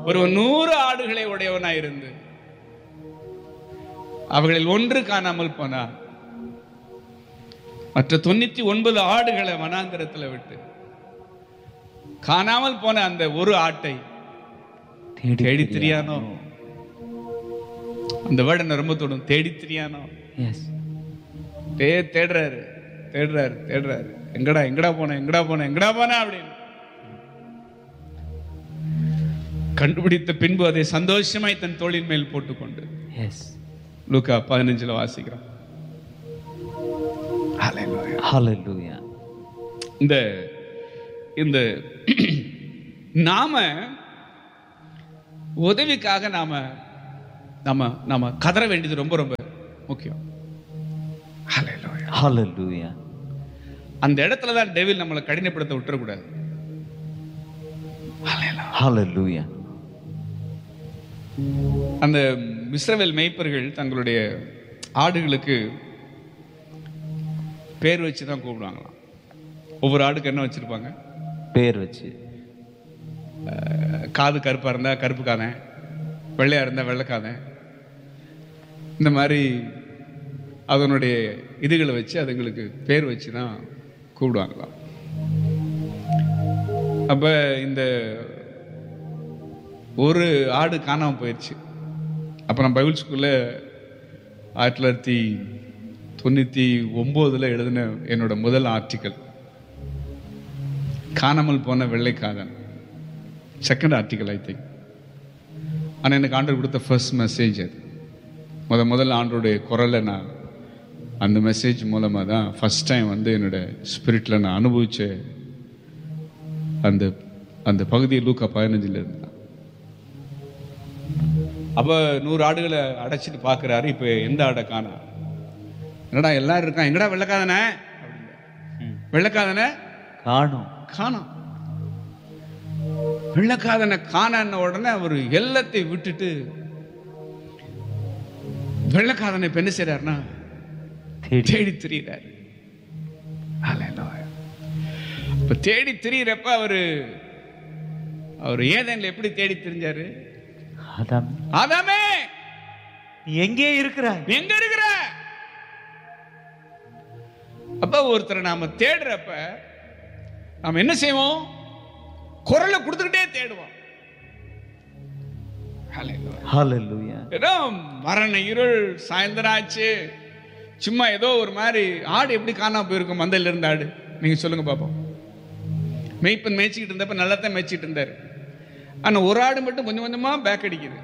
ஒரு நூறு ஆடுகளை உடையவனாயிருந்து அவைகளில் ஒன்று காணாமல் போனான் மற்ற தொண்ணூத்தி ஒன்பது ஆடுகளை வனாந்திரத்துல விட்டு காணாமல் போன அந்த ஒரு ஆட்டை தேடி திரியானோ அந்த வேர்டு என்ன ரொம்ப தொடும் தேடி திரியானோ எஸ் தே தேடுறாரு தேடுறாரு தேடுறாரு எங்கடா எங்கடா போன எங்கடா போன எங்கடா போன அப்படின்னு கண்டுபிடித்த பின்பு அதை சந்தோஷமாய் தன் தோளின் மேல் போட்டுக்கொண்டு எஸ் லூக்கா பதினஞ்சுல வாசிக்கிறோம் Hallelujah. ஹalleluya இந்த இந்த நாம உதவிக்காக நாம நாம நாம கதற வேண்டியது ரொம்ப ரொம்ப முக்கியம் Hallelujah. ஹalleluya அந்த இடத்துல தான் டெவில் நம்மளை கடினப்படுத்த விட்டுறக்கூடாது ஹalleluya அந்த மிஸ்ரவேல் மேய்ப்பர்கள் தங்களுடைய ஆடுகளுக்கு பேர் வச்சு தான் கூப்பிடுவாங்களாம் ஒவ்வொரு ஆடுக்கு என்ன வச்சிருப்பாங்க பேர் வச்சு அஹ், காது கருப்பா இருந்தா கருப்பு காதன் வெள்ளையா இருந்தா வெள்ளைக்காதன் இந்த மாதிரி அதனுடைய இதுகளை வச்சு அதுங்களுக்கு பேர் வச்சு தான் கூப்பிடுவாங்களாம் அப்ப இந்த ஒரு ஆடு காணாம போயிடுச்சு அப்ப நான் பைபிள் ஸ்கூல்ல ஆயிரத்தி தொள்ளாயிரத்தி தொண்ணூத்தி ஒன்பதுல எழுதின என்னோட முதல் ஆர்டிக்கல் காணாமல் போன வெள்ளைக்காதன் செகண்ட் ஆர்டிக்கல் ஐ திங்க் ஆனால் எனக்கு ஆண்டவர் கொடுத்த ஃபர்ஸ்ட் மெசேஜ் அது முத முதல்ல ஆண்டோடைய குரலை நான் அந்த மெசேஜ் மூலமாக தான் ஃபர்ஸ்ட் டைம் வந்து என்னோட ஸ்பிரிட்டில் நான் அனுபவிச்ச அந்த அந்த பகுதியை லூக்கா பதினஞ்சில் இருந்தான் அப்போ நூறு ஆடுகளை அடைச்சிட்டு பார்க்குறாரு இப்போ எந்த ஆடை காணா என்னடா எல்லாரும் இருக்கான் எங்கடா வெள்ளைக்காதனே வெள்ளைக்காதனே காணும் காணோம் வெள்ளக்காதனை காணன உடனே அவர் எல்லாத்தை விட்டுட்டு வெள்ளக்காதனை இப்ப என்ன செய்யறாருன்னா தேடி தேடி திரியிறாரு Hallelujah. இப்ப தேடி திரியிறப்ப அவரு அவர் ஏதேன்ல எப்படி தேடி திரிஞ்சாரு அதான் ஆதாமே நீ எங்கே இருக்கிறாய் நீ எங்க இருக்கிற அப்ப ஒருத்தரை நாம தேடுறப்ப நாம என்ன செய்வோம் குரலை கொடுத்துக்கிட்டே தேடுவோம் Hallelujah. ஹalleluya ஏதோ மரண இருள் சாயந்தரம் ஆச்சு சும்மா ஏதோ ஒரு மாதிரி ஆடு எப்படி காணாம போயிருக்கும் மந்தையில இருந்த ஆடு நீங்க சொல்லுங்க பாப்போம் மேய்ப்பன் மேய்ச்சிக்கிட்டு இருந்தப்ப நல்லா தான் மேய்ச்சிட்டு இருந்தாரு ஆனா ஒரு ஆடு மட்டும் கொஞ்சம் கொஞ்சமா பேக் அடிக்குது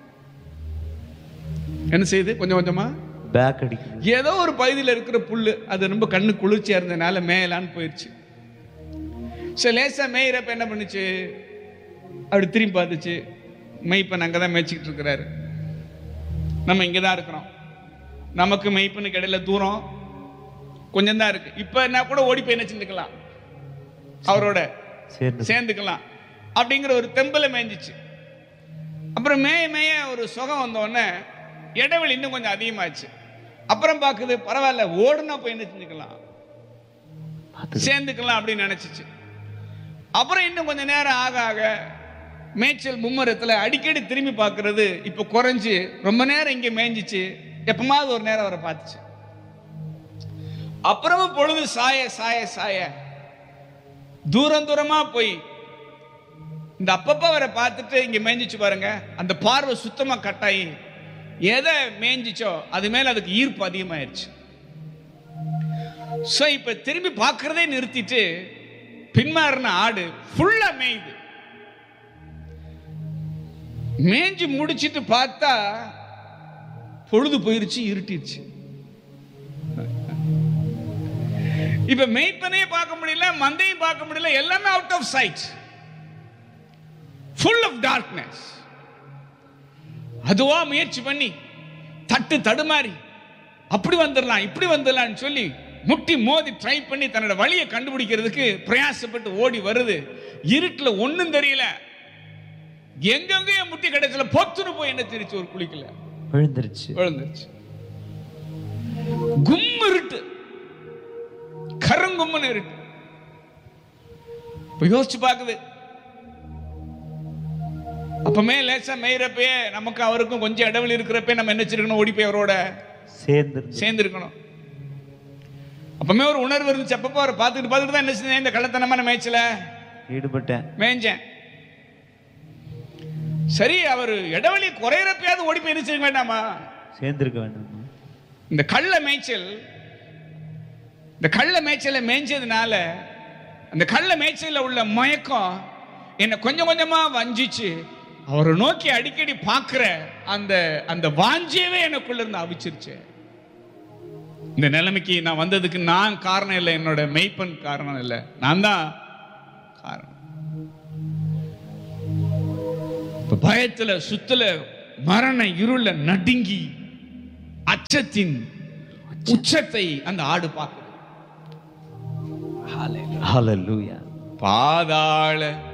என்ன செய்யுது கொஞ்சம் கொஞ்சமா பேக் அடிக்குது ஏதோ ஒரு பகுதியில் இருக்கிற புல்லு அது ரொம்ப கண்ணு குளிர்ச்சியா இருந்தனால மேயலான்னு போயிடுச்சு சரி லேசா மேயிறப்ப என்ன பண்ணுச்சு அப்படி திரும்பி பார்த்துச்சு மெய்ப்பன் அங்கே தான் மேய்ச்சிக்கிட்டு இருக்கிறாரு நம்ம இங்கே தான் இருக்கிறோம் நமக்கு மெய்ப்பனுக்கு இடையில தூரம் கொஞ்சம் தான் இருக்கு இப்போ என்ன கூட ஓடி போய் என்ன செஞ்சுக்கலாம் அவரோட சேர்ந்து சேர்ந்துக்கலாம் அப்படிங்கிற ஒரு தெம்பல மேய்ஞ்சிச்சு அப்புறம் மேய மேய ஒரு சுகம் வந்த உடனே இடைவெளி இன்னும் கொஞ்சம் அதிகமாச்சு அப்புறம் பார்க்குது பரவாயில்ல ஓடுனா போய் என்ன செஞ்சுக்கலாம் பார்த்து சேர்ந்துக்கலாம் அப்படின்னு நினைச்சிச்சு அப்புறம் இன்னும் கொஞ்சம் நேரம் ஆக ஆக மேய்ச்சல் மும்முரத்துல அடிக்கடி திரும்பி பார்க்கிறது இப்போ குறைஞ்சு ரொம்ப நேரம் இங்க மேய்ஞ்சிச்சு எப்பமாவது ஒரு நேரம் அவரை பார்த்துச்சு அப்புறமும் பொழுது சாய சாய சாய தூரம் தூரமா போய் இந்த அப்பப்ப அவரை பார்த்துட்டு இங்க மேய்ஞ்சிச்சு பாருங்க அந்த பார்வை சுத்தமா கட்டாயி எதை மேய்ஞ்சிச்சோ அது மேல அதுக்கு ஈர்ப்பு அதிகமாயிருச்சு சோ இப்ப திரும்பி பார்க்கறதே நிறுத்திட்டு பின்மாறின ஆடு ஃபுல்லா மேயுது மேய்ஞ்சு முடிச்சிட்டு பார்த்தா பொழுது போயிருச்சு இருட்டிருச்சு இப்ப மேய்ப்பனையே பார்க்க முடியல மந்தையும் பார்க்க முடியல எல்லாமே out of sight full of darkness அதுவா முயற்சி பண்ணி தட்டு தடுமாறி அப்படி வந்துடலாம் இப்படி வந்துடலாம்னு சொல்லி முட்டி மோதி ட்ரை பண்ணி தன்னோட வழியை கண்டுபிடிக்கிறதுக்கு பிரயாசப்பட்டு ஓடி வருது இருட்டுல ஒண்ணும் தெரியல எங்கெங்கேயோ முட்டி கிடைச்சல பொத்துன்னு போய் என்ன தெரிச்சு ஒரு குளிக்கல விழுந்துருச்சு விழுந்துருச்சு கும் இருட்டு கருங்கும்னு இருட்டு இப்ப யோசிச்சு பார்க்குது அப்பமே லேசா மேயிறப்பயே நமக்கு அவருக்கும் கொஞ்சம் இடைவெளி இருக்கிறப்ப நம்ம என்ன வச்சிருக்கணும் ஓடி போய் அவரோட சேர்ந்து சேர்ந்துருக்கணும் அப்பமே ஒரு உணர்வு இருந்துச்சு அப்பப்போ அவரை பார்த்துட்டு பார்த்துட்டு தான் என்ன செஞ்சேன் இந்த கள்ளத்தனமான மேய்ச்சல ஈடுபட்டேன் மேய்ஞ்சேன் சரி அவர் இடைவெளி குறையிறப்பயாவது ஓடி போய் என்ன செய்ய வேண்டாமா சேர்ந்திருக்க வேண்டாமா இந்த கள்ள மேய்ச்சல் இந்த கள்ள மேய்ச்சலை மேய்ஞ்சதுனால அந்த கள்ள மேய்ச்சல்ல உள்ள மயக்கம் என்னை கொஞ்சம் கொஞ்சமா வஞ்சிச்சு அவரை நோக்கி அடிக்கடி பார்க்கிற அந்த அந்த வாஞ்சியவே எனக்குள்ள இருந்து அவிச்சிருச்சு இந்த நிலைமைக்கு நான் வந்ததுக்கு நான் காரணம் இல்லை என்னோட மெய்ப்பன் காரணம் இல்லை நான் தான் காரணம் இப்ப பயத்துல சுத்துல மரண இருள நடுங்கி அச்சத்தின் உச்சத்தை அந்த ஆடு பார்க்குது ஹalleluya பாதாள